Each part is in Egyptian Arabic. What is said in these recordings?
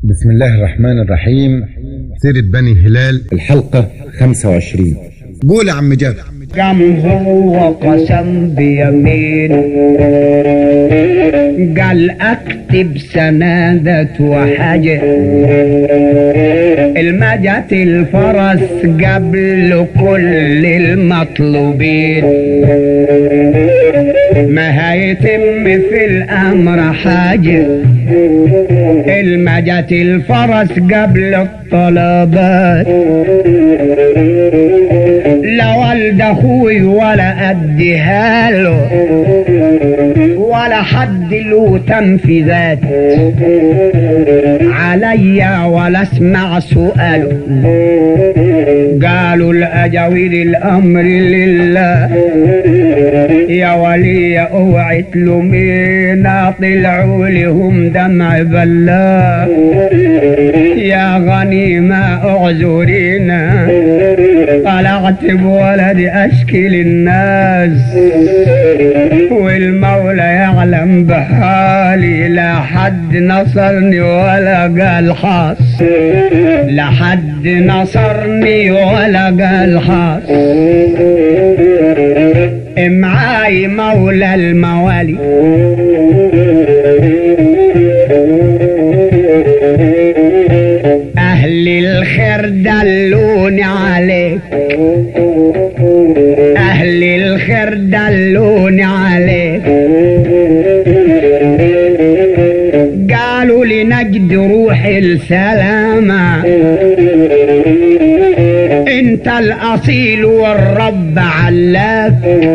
بسم الله الرحمن الرحيم سيرة بني هلال الحلقة 25 قول يا عم جابر قام هو قسم بيمينه قال اكتب سنادة وحاجة المجت الفرس قبل كل المطلوبين ما هيتم في الامر حاجة المجت الفرس قبل الطلبات لا والد اخوي ولا اديها له ولا حد له تنفيذات عليا ولا اسمع سؤاله قالوا الاجاوير الامر لله يا ولي اوعي تلومينا طلعوا لهم دمع بلا يا غنيمة اعذرينا طلعت بولدي اشكي للناس والمولى يعلم بحالي لا حد نصرني ولا قال حاس لا حد نصرني ولا قال حاس معاي مولى الموالي أهل الخير دلوني عليك أهل الخير دلوني عليك قالوا لي نجد روح السلامة انت الاصيل والرب علاك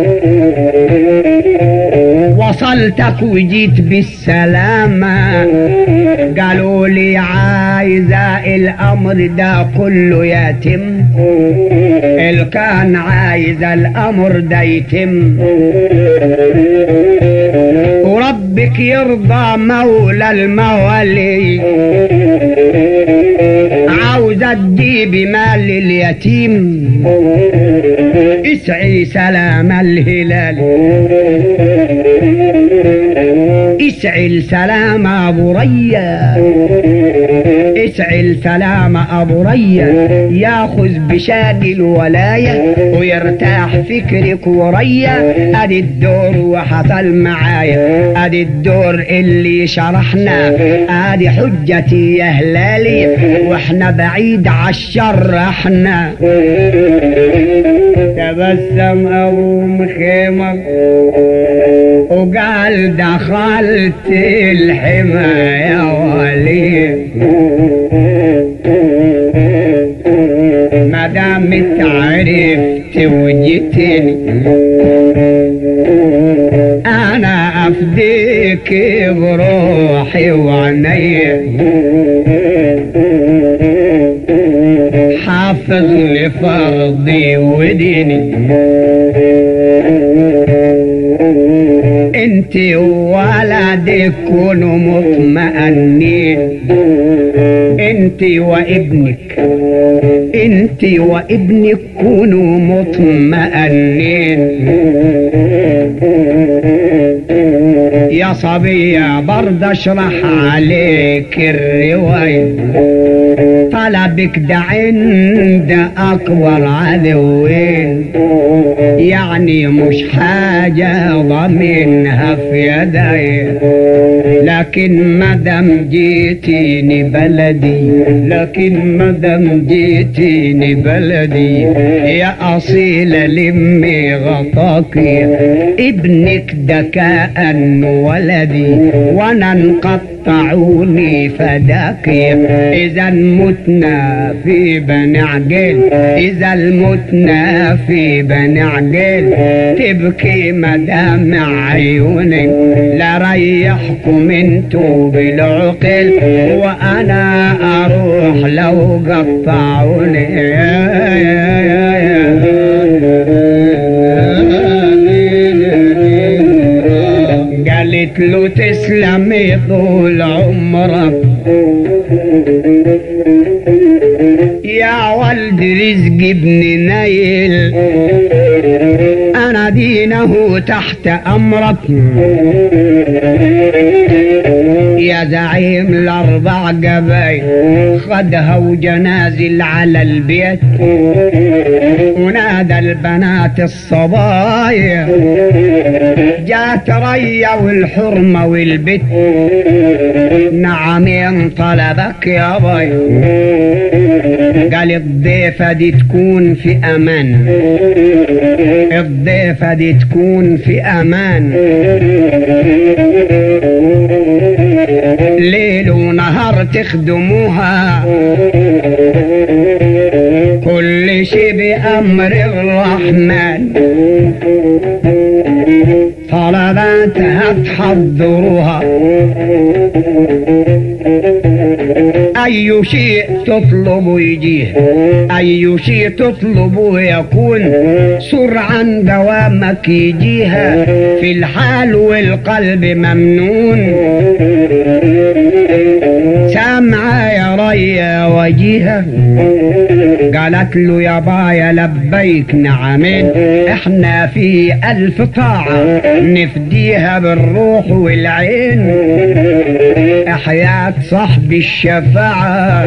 وصلتك وجيت بالسلامة قالوا لي عايزة الامر ده كله يتم اللي كان عايز الامر ده يتم وربك يرضى مولى الموالي عاوزة تجيبي مال اليتيم اسعي سلام الهلال اسعي السلام ابو ريا اسعي السلام ابو ريا ياخذ بشاد الولاية ويرتاح فكرك وريا ادي الدور وحصل معايا ادي الدور اللي شرحنا ادي حجتي يا هلالي واحنا بعيد عالشر احنا تبسم ابو مخيمك وقال دخلت الحمى يا ولي ما دام عرفت وجيتني انا افديك بروحي وعيني حافظ لفرضي وديني انت وولدك كونوا مطمئنين انت وابنك انت وابنك كونوا مطمئنين يا صبية برضه اشرح عليك الرواية طلبك ده عند اكبر عدوين يعني مش حاجة ضمنها في يدي لكن مدام جيتيني بلدي لكن مدام جيتيني بلدي يا أصيلة لمي غطاكي ابنك ده كأن ولدي وانا انقطعوني فداك اذا متنا في بني عقيل اذا المتنا في بني عقيل تبكي مدامع عيونك لا ريحكم انتو بالعقل وانا اروح لو قطعوني قالت له تسلمي طول عمرك يا ولد رزق ابن نيل انا دينه تحت امرك يا زعيم الاربع قبايل خدها وجنازل على البيت ونادى البنات الصبايا جات ريا والحرمة والبت نعمين طلبك يا باي قال الضيفة دي تكون في أمان الضيفة دي تكون في أمان ليل ونهار تخدموها كل شي بأمر الرحمن طلباتها تحضروها أي شيء تطلب يجيه أي شيء تطلب يكون سرعا دوامك يجيها في الحال والقلب ممنون سامعة يا ريا وجيها قالت له يا بايا لبيك نعمين احنا في ألف طاعة نفديها بالروح والعين حياة صاحب الشفاعة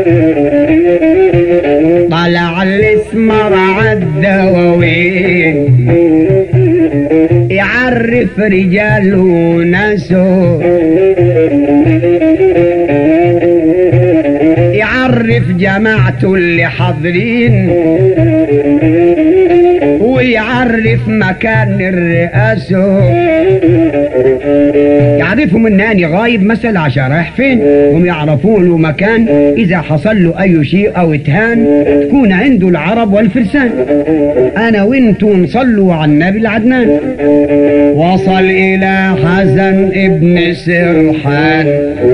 طلع الاسمر عالدواوين يعرف رجاله وناسه يعرف جماعته اللي حاضرين ويعرف مكان الرئاسة يعرفوا من اني غايب مثلا عشان رايح فين هم يعرفوا له مكان اذا حصل له اي شيء او اتهان تكون عنده العرب والفرسان انا وانتوا نصلوا على النبي العدنان وصل الى حسن ابن سرحان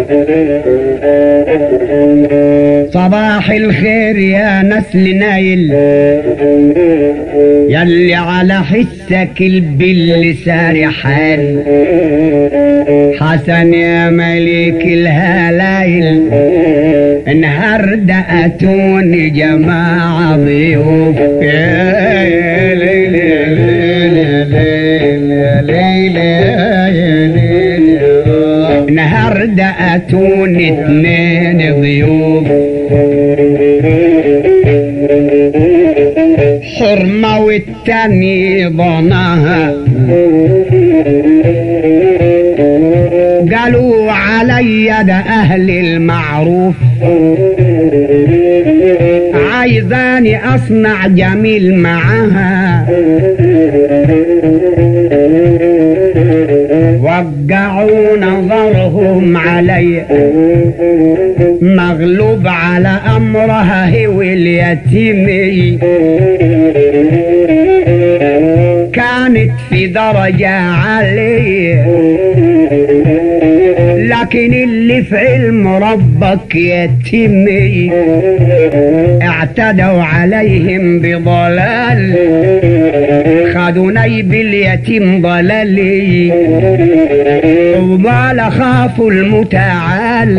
صباح الخير يا نسل نايل يلي على حسك البل سارحان حسن يا ملك الهلايل النهارده اتوني جماعة ضيوف يا ليل يا ليل يا ليل يا ليل يا ليل النهارده اتوني اتنين ضيوف حرمة والتاني ضناها قالوا علي ده أهل المعروف عايزاني أصنع جميل معاها وقعوا نظرهم علي مغلوب على أمرها هو اليتيمي كانت في درجة عالية لكن اللي في علم ربك يتيمي اعتدوا عليهم بضلال خدوا نيب اليتيم ضلالي وما خافوا المتعال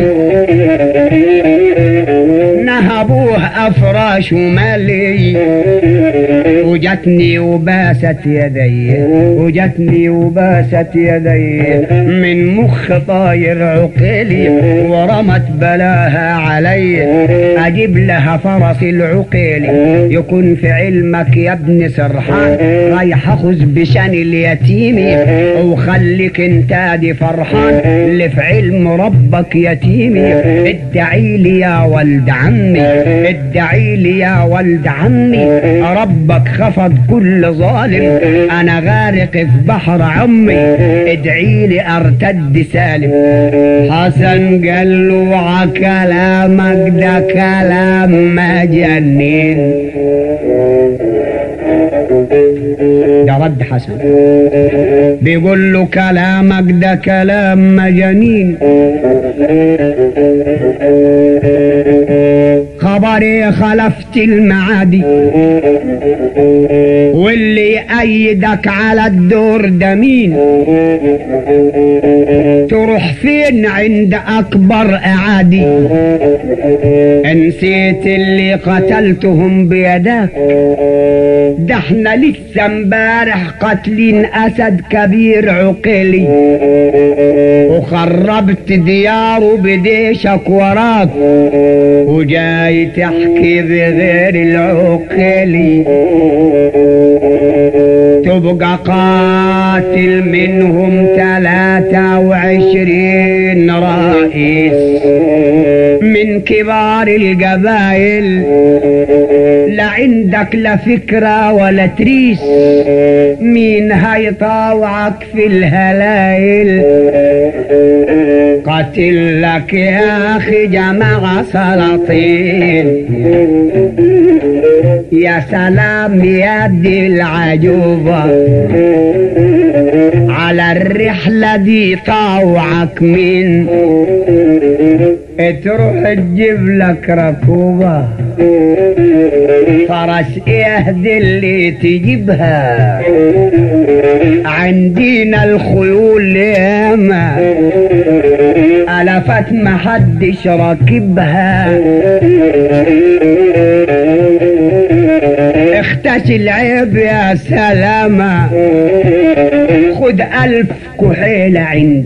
نهبوه افراش مالي وجتني وباست يدي وجتني وباست يدي من مخ طاير عقلي ورمت بلاها علي اجيب لها فرس العقيل يكون في علمك يا ابن سرحان رايح اخذ بشان اليتيم وخليك انت دي فرحان اللي في علم ربك يتيمي ادعي لي يا ولد عمي ادعي لي يا ولد عمي ربك خفض كل ظالم انا غارق في بحر عمي ادعي لي ارتد سالم حسن قال له "ع كلامك ده كلام مجنين ده رد حسن بيقول له كلامك ده كلام مجانين خبري خلفت المعادي واللي يأيدك على الدور ده مين تروح فين عند أكبر أعادي نسيت اللي قتلتهم بيدك ده احنا لسه امبارح قاتلين اسد كبير عقلي وخربت دياره بديشك وراك وجاي تحكي بغير العقلي تبقى قاتل منهم ثلاثة وعشرين رئيس من كبار القبائل لا عندك لا فكرة ولا تريس مين هيطاوعك في الهلايل قاتل لك يا أخي جماعة سلاطين يا سلام يا دي العجوبة على الرحلة دي طاوعك مين تروح تجيب لك ركوبة فرس اهدي اللي تجيبها عندنا الخيول ياما ألفت محدش راكبها اختشي العيب يا سلامة خد ألف كحيلة عندي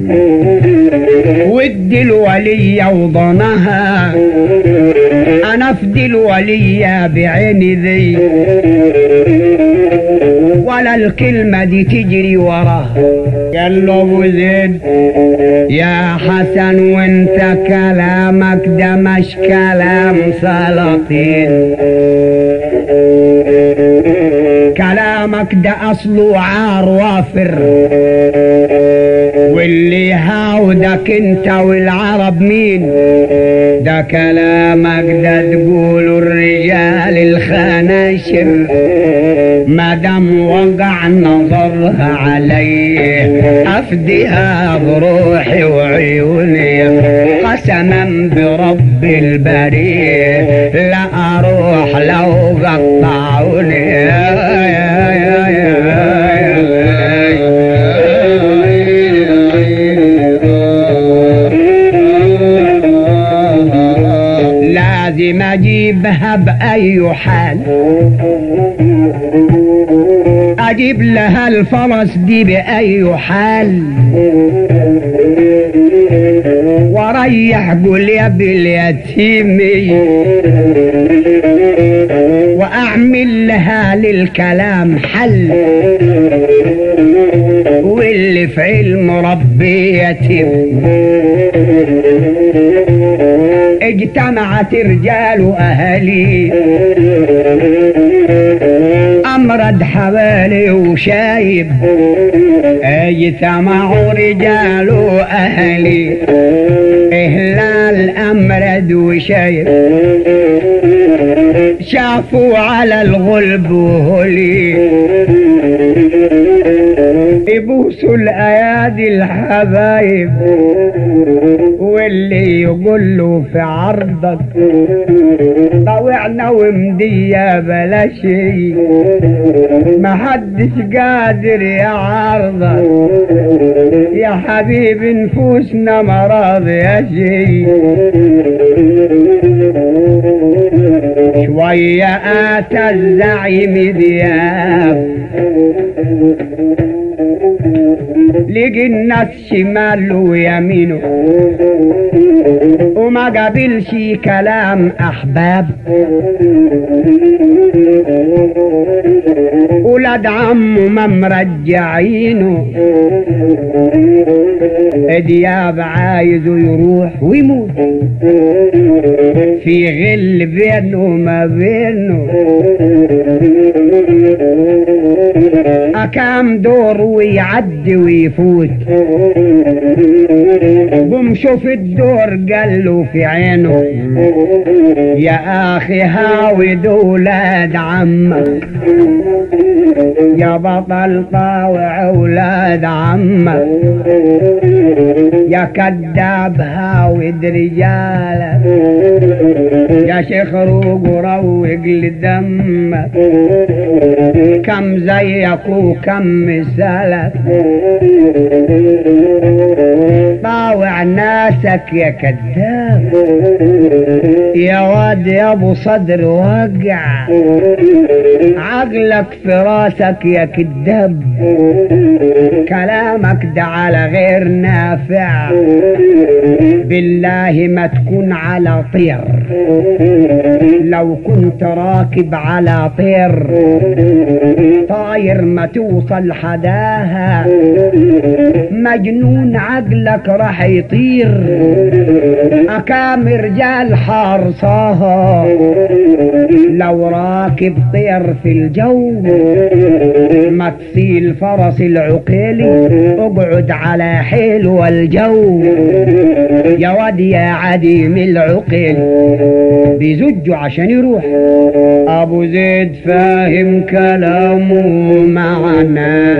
ودي الولية وضنها أنا افدي الولية بعيني ذي ولا الكلمة دي تجري وراها قال له ابو زيد يا حسن وانت كلامك ده مش كلام سلاطين كلامك ده اصله عار وافر واللي هاودك انت والعرب مين ده كلامك ده تقول الرجال الخناشر ما دام وقع نظرها علي افديها بروحي وعيوني قسما برب البريء لا اروح لو قطعوني لازم اجيبها باي حال اجيب لها الفرس دي باي حال وريح قول يا باليتيم واعمل لها للكلام حل واللي في علم ربي يتيم اجتمعت رجال اهلي امرد حوالي وشايب اجتمعوا رجال اهلي اهلال امرد وشايب شافوا على الغلب وهلي يبوسوا الايادي الحبايب واللي يقول له في عرضك طوعنا ومدية بلا شي ما حدش قادر يعارضك يا حبيب نفوسنا مرض يا شي شوية آتى الزعيم دياب لقي الناس شماله ويمينه وما قابلش كلام احباب ولاد عمه ما مرجعينه دياب عايزه يروح ويموت في غل بينه وما بينه أكام دور ويعدي ويفوت قم شوف الدور قال له في عينه يا أخي هاوي دولاد عمك يا بطل طاوع أولاد عمك يا كذاب هاود رجالك يا شيخ روق وروق لدمك كم زيك وكم مثالك طاوع ناسك يا كذاب يا واد يا ابو صدر وقع عقلك في راسك يا كذاب كلامك ده على غير نافع بالله ما تكون على طير لو كنت راكب على طير طاير ما توصل حداها مجنون عقلك راح يطير أكام رجال حارصاها لو راكب طير في الجو ما تسيل فرس العقيلي اقعد على حيل والجو يا واد يا عديم العقل بيزجوا عشان يروح ابو زيد فاهم كلامه معنا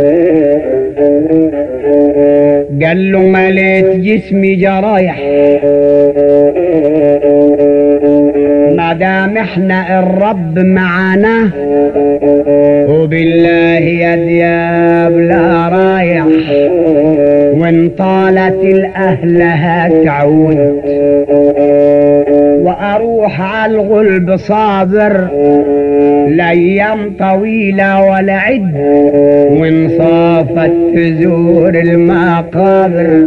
قال له مليت جسمي جرايح ما دام احنا الرب معانا وبالله يا دياب لا رايح وان طالت الاهل هتعود واروح على الغلب صابر لايام طويله ولا عد وان صافت تزور المقابر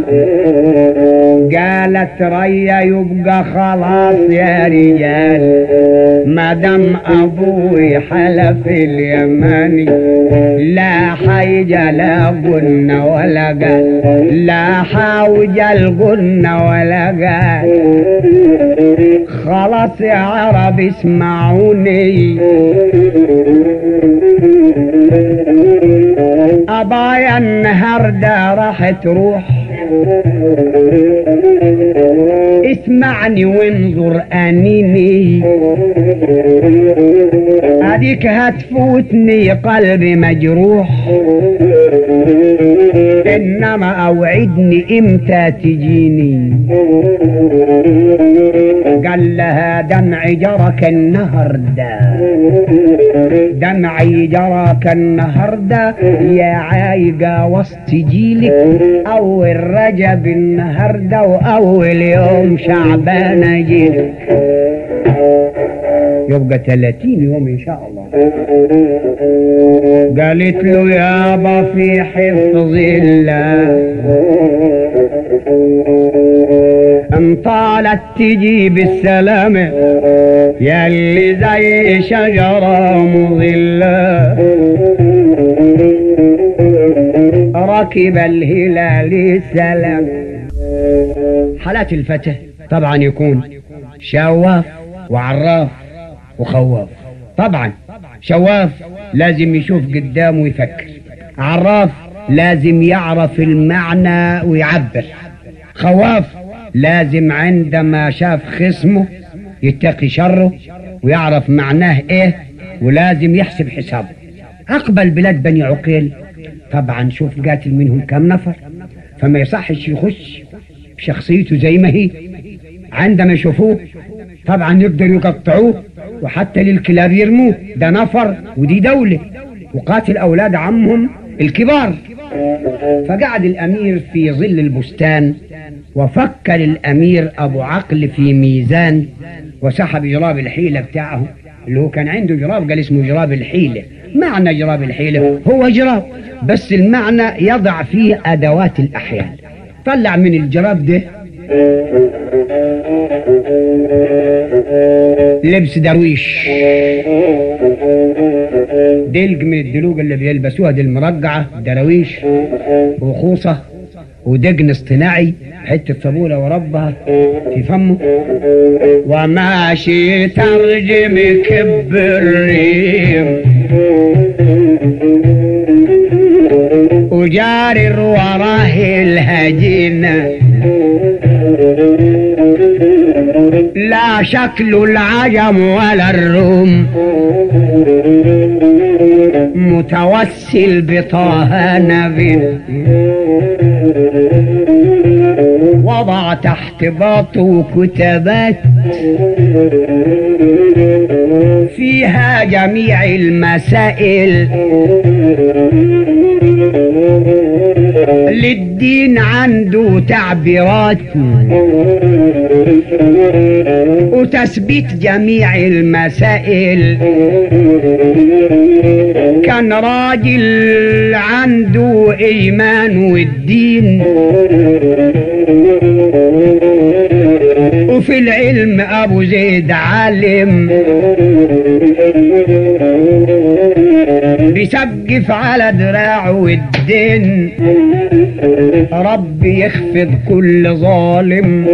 قالت ريا يبقى خلاص يا رجال ما دام ابوي حلف اليماني لا حيجة لا قلنا ولا قال لا حاوج القلنا ولا قال خلاص يا عرب اسمعوني أبايا النهاردة راح تروح اسمعني وانظر انيني اديك هتفوتني قلبي مجروح انما اوعدني امتى تجيني قال لها دمعي جرك النهارده دمعي جرك النهارده يا عايقة وسط جيلك اول رجب النهارده واول يوم شعبان اجيلك يبقى 30 يوم ان شاء الله قالت له يابا في حفظ الله ان طالت تجي بالسلامة ياللي زي شجرة مظلة ركب الهلال سلام حالات الفتى طبعا يكون شواف وعراف وخواف طبعا شواف لازم يشوف قدامه ويفكر عراف لازم يعرف المعنى ويعبر خواف لازم عندما شاف خصمه يتقي شره ويعرف معناه ايه ولازم يحسب حسابه اقبل بلاد بني عقيل طبعا شوف قاتل منهم كم نفر فما يصحش يخش بشخصيته زي ما هي عندما يشوفوه طبعا يقدروا يقطعوه وحتى للكلاب يرموه ده نفر ودي دولة وقاتل أولاد عمهم الكبار فقعد الأمير في ظل البستان وفكر الأمير أبو عقل في ميزان وسحب جراب الحيلة بتاعه اللي هو كان عنده جراب قال اسمه جراب الحيلة معنى جراب الحيلة هو جراب بس المعنى يضع فيه أدوات الأحيان طلع من الجراب ده لبس درويش دلج من الدلوج اللي بيلبسوها دي المرجعة دراويش وخوصة ودجن اصطناعي حتة صابونة وربها في فمه وماشي ترجم كب الريم وجاري وراه الهجينه لا شكل العجم ولا الروم متوسل بطه نبي وضع تحت باط وكتابات فيها جميع المسائل للدين عنده تعبيرات وتثبيت جميع المسائل كان راجل عنده ايمان والدين وفي العلم ابو زيد عالم بيسقف على دراعه والدين رب يخفض كل ظالم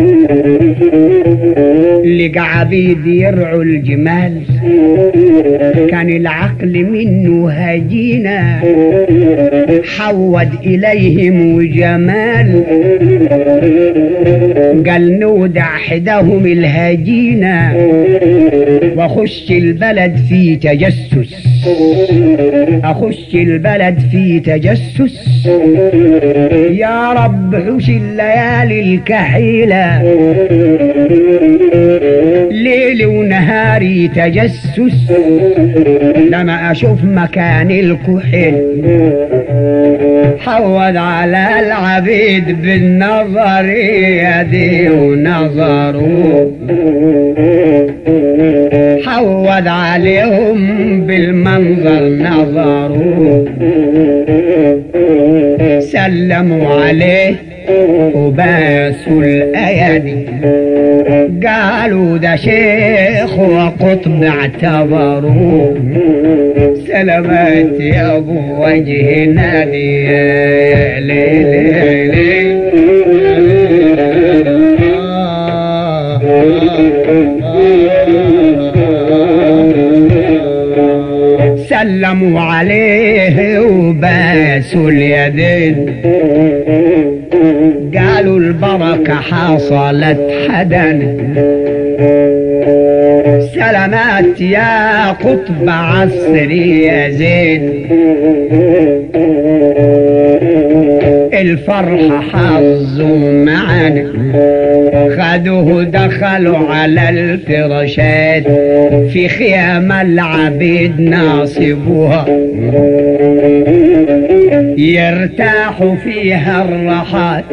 لقى عبيد يرعوا الجمال كان العقل منه هجينا حود إليهم وجمال قال نودع حدهم الهجينا واخش البلد في تجسس اخش البلد في تجسس يا رب حوش الليالي الكحيلة ليل ونهاري تجسس لما اشوف مكان الكحل حوض على العبيد بالنظر يدي ونظره حوض عليهم بالمنظر نظروا سلموا عليه وباسوا الايادي قالوا ده شيخ وقطب اعتبروا سلامات يا ابو وجه نادي يا ليل يا ليل سلموا عليه وباسوا اليدين قالوا البركة حصلت حدنا سلامات يا قطب عصري يا زين الفرحة حظوا معنا خدوه دخلوا على الفراشات في خيام العبيد ناصبوها يرتاحوا فيها الراحات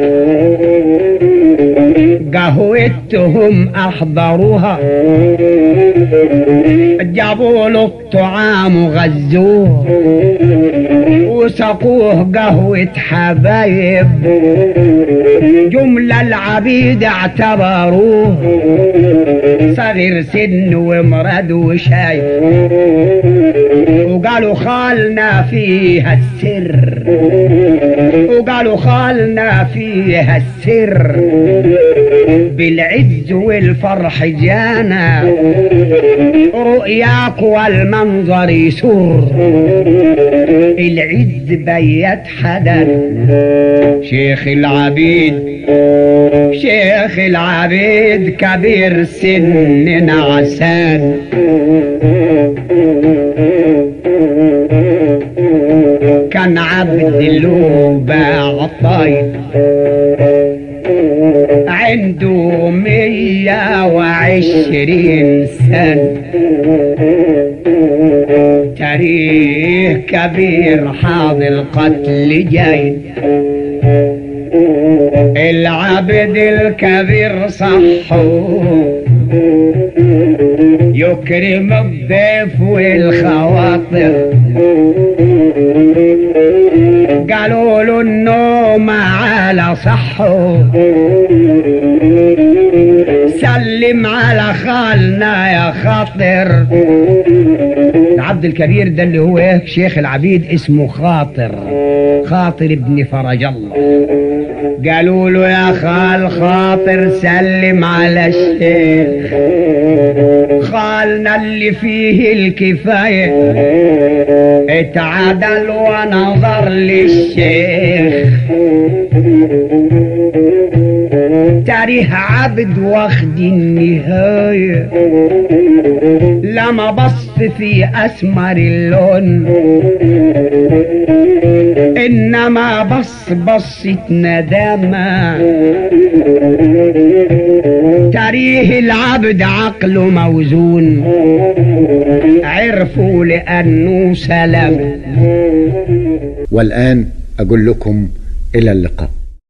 قهوتهم احضروها جابوا له الطعام وغزوه وسقوه قهوة حبايب جملة العبيد اعتبروه صغير سن ومرد وشايف وقالوا خالنا فيها السر وقالوا خالنا فيها السر بالعز والفرح جانا رؤياك والمنظر يسر العز بيت حدث شيخ العبيد شيخ العبيد كبير سن نعسان كان عبد له باع طيب عنده مية وعشرين سنة تاريخ كبير حاضر قتل جاي العبد الكبير صحو يكرم الضيف والخواطر قالوا له النوم على صحو سلم على خالنا يا خاطر العبد الكبير ده اللي هو ايه شيخ العبيد اسمه خاطر خاطر ابن فرج الله قالوا له يا خال خاطر سلم على الشيخ خالنا اللي فيه الكفاية اتعدل ونظر للشيخ تاريخ عبد واخد النهاية لما بص في أسمر اللون إنما بص بصة ندامة تاريه العبد عقله موزون عرفوا لأنه سلام والآن أقول لكم إلى اللقاء